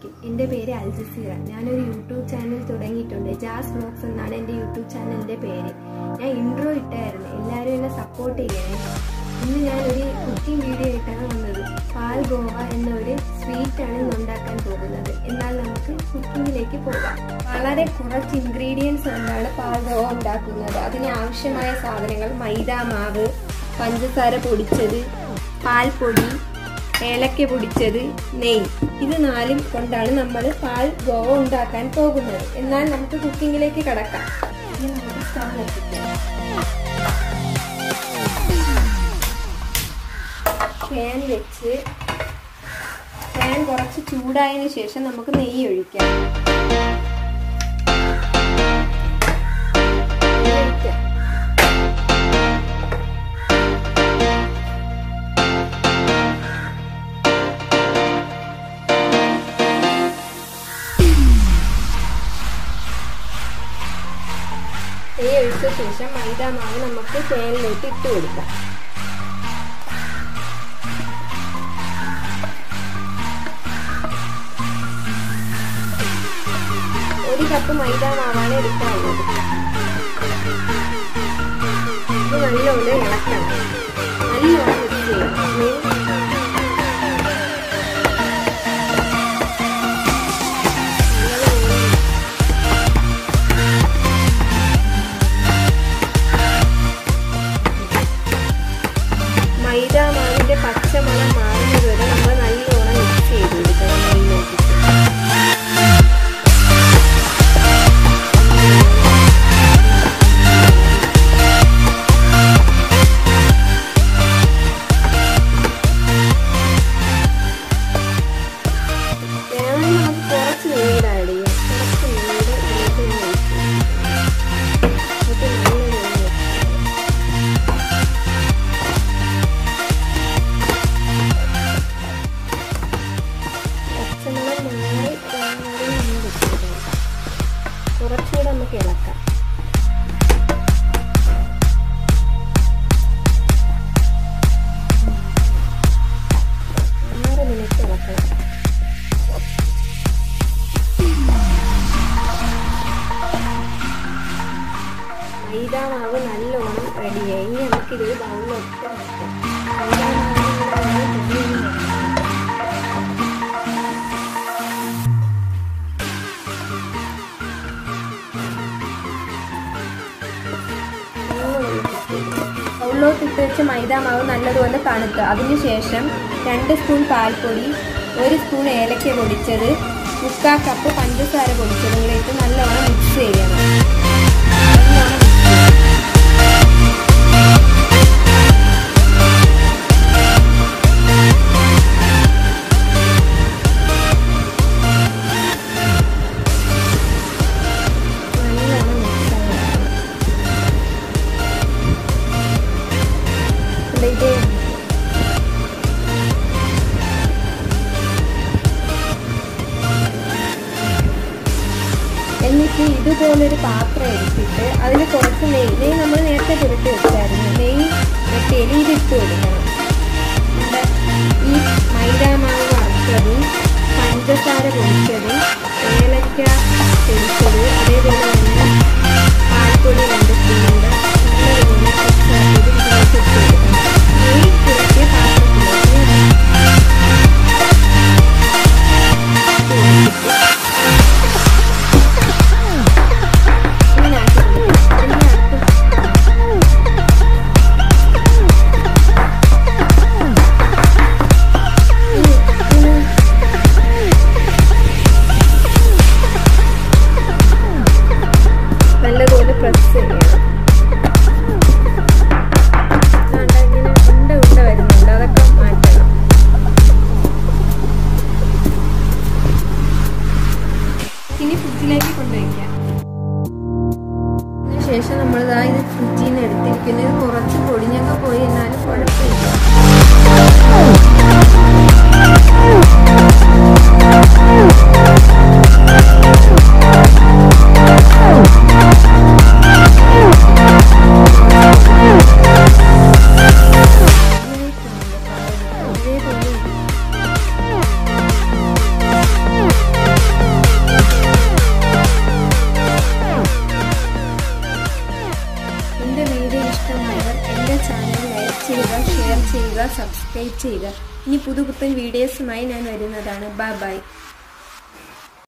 വീഡിയോയിലേക്ക് എൻ്റെ പേര് അൽജസീറ ഞാനൊരു യൂട്യൂബ് ചാനൽ തുടങ്ങിയിട്ടുണ്ട് ജാസ് വ്ലോഗ്സ് എന്നാണ് എൻ്റെ യൂട്യൂബ് ചാനലിൻ്റെ പേര് ഞാൻ ഇൻട്രോ ഇട്ടായിരുന്നു എല്ലാവരും എന്നെ സപ്പോർട്ട് ചെയ്യണേ ഇന്ന് ഞാനൊരു കുക്കിംഗ് വീഡിയോ ആയിട്ടാണ് വന്നത് പാൽ ഗോവ എന്ന ഒരു സ്വീറ്റാണ് ഇന്ന് ഉണ്ടാക്കാൻ പോകുന്നത് എന്നാൽ നമുക്ക് കുക്കിങ്ങിലേക്ക് പോകാം വളരെ കുറച്ച് ഇൻഗ്രീഡിയൻസ് കൊണ്ടാണ് പാൽ ഗോവ ഉണ്ടാക്കുന്നത് അതിന് ആവശ്യമായ സാധനങ്ങൾ മൈദ മാവ് പഞ്ചസാര പൊടിച്ചത് പാൽപ്പൊടി ഏലക്ക പൊടിച്ചത് നെയ്യ് ഇത് നാലും കൊണ്ടാണ് നമ്മൾ പാൽ ഗോവ ഉണ്ടാക്കാൻ പോകുന്നത് എന്നാൽ നമുക്ക് കുക്കിങ്ങിലേക്ക് കടക്കാം ഇനി നമുക്ക് സ്റ്റവ് കത്തിക്കാം ഫാൻ വെച്ച് ഫാൻ കുറച്ച് ചൂടായതിനു ശേഷം നമുക്ക് നെയ്യ് ഒഴിക്കാം ഒഴിക്കാം നെയ്യ് ഒഴിച്ച ശേഷം മൈദ മാവ് നമുക്ക് ഫാനിലോട്ട് ഇട്ട് കൊടുക്കാം ഒരു കപ്പ് മൈദ മാവാണ് എടുക്കാനുള്ളത് ഇത് നല്ലോണം ഇളക്കണം നല്ലോണം മിക്സ് ചെയ്യണം മൈദ മാവിന്റെ പച്ചമണം മാറുന്നത് വരെ നമ്മൾ നല്ലോണം മിക്സ് ചെയ്ത് കൊടുക്കണം നെയ്യിലോട്ട് വേണമെങ്കിൽ നമുക്ക് കുറച്ച് നെയ്യുടെ ആഡ് ചെയ്യാം കുറച്ച് നെയ്യുടെ ഇതിലേക്ക് ഒന്ന് ഒഴിച്ച് എന്നിട്ട് നല്ല നെയ്യ് വെച്ച് പച്ചമുളക് നന്നായി വാങ്ങാതെ നമ്മൾ വെച്ചിരിക്കണം കുറച്ചുകൂടെ നമുക്ക് ഇളക്കാം ആറ് മിനിറ്റ് ഇളക്കണം മൈദ മാവ് നല്ലോണം റെഡിയായി ഇനി നമുക്കിത് ബൗളിലൊക്കെ വെക്കാം മൈദ മാവ് ഇങ്ങനെ വന്ന് ബൗളിലോട്ട് ഇട്ട് വെച്ച് മൈദ മാവ് നല്ലതുപോലെ തണുക്കുക അതിനുശേഷം രണ്ട് സ്പൂൺ പാൽപ്പൊടി ഒരു സ്പൂൺ ഏലക്ക പൊടിച്ചത് മുക്കാൽ കപ്പ് പഞ്ചസാര പൊടിച്ചതും കൂടെ ഇട്ട് നല്ലോണം മിക്സ് ചെയ്യണം നല്ലോണം mix ചെയ്യണം. നല്ലോണം mix ആക്കണം. ഇത് എന്നിട്ട് ഇതുപോലൊരു പാത്രം എടുത്തിട്ട് അതിൽ കുറച്ച് നെയ്യ് നെയ്യ് നമ്മൾ നേരത്തെ പുരട്ടി വെച്ചായിരുന്നു നെയ്യ് തെളിയിലിട്ട് കൊടുക്കണം നമ്മുടെ ഈ മൈദ മാവ് വറുത്തതും പഞ്ചസാര പൊടിച്ചതും ഏലക്ക പൊടിച്ചത് അതേപോലെ തന്നെ പാൽപ്പൊടി രണ്ട് സ്പൂണുണ്ട് നല്ലതുപോലെ mix ആക്കിയിട്ട് ഇതിലേക്ക് ഇട്ട് കൊടുക്കണം നെയ്യ് പുരട്ടിയ പാത്രത്തിലേക്ക് ഇട്ട് കൊടുത്തിട്ട് ഇങ്ങനെ ആക്കി കൊടുക്കുക. ഇങ്ങനെ ആക്കി നല്ലതുപോലെ പ്രസ് ചെയ്യണം കണ്ടോ, ഇങ്ങനെ ഉണ്ട ഉണ്ട വരുന്നുണ്ട് അതൊക്കെ മാറ്റണം ഇനി ഫ്രിഡ്ജിലേക്ക് കൊണ്ടുവയ്ക്കാം അതിനുശേഷം നമ്മൾ ഇതാ ഇത് ഫ്രിഡ്ജിൽ നിന്ന് എടുത്തിരിക്കുന്നത് ഇത് കുറച്ച് പൊടിഞ്ഞൊക്കെ പോയി എന്നാലും കുഴപ്പമില്ല അതേപോലെ ലൈക്ക് ചെയ്യുക ഷെയർ ചെയ്യുക സബ്സ്ക്രൈബ് ചെയ്യുക ഇനി പുതുപുത്തൻ വീഡിയോസുമായി ഞാൻ വരുന്നതാണ് ബൈ ബൈ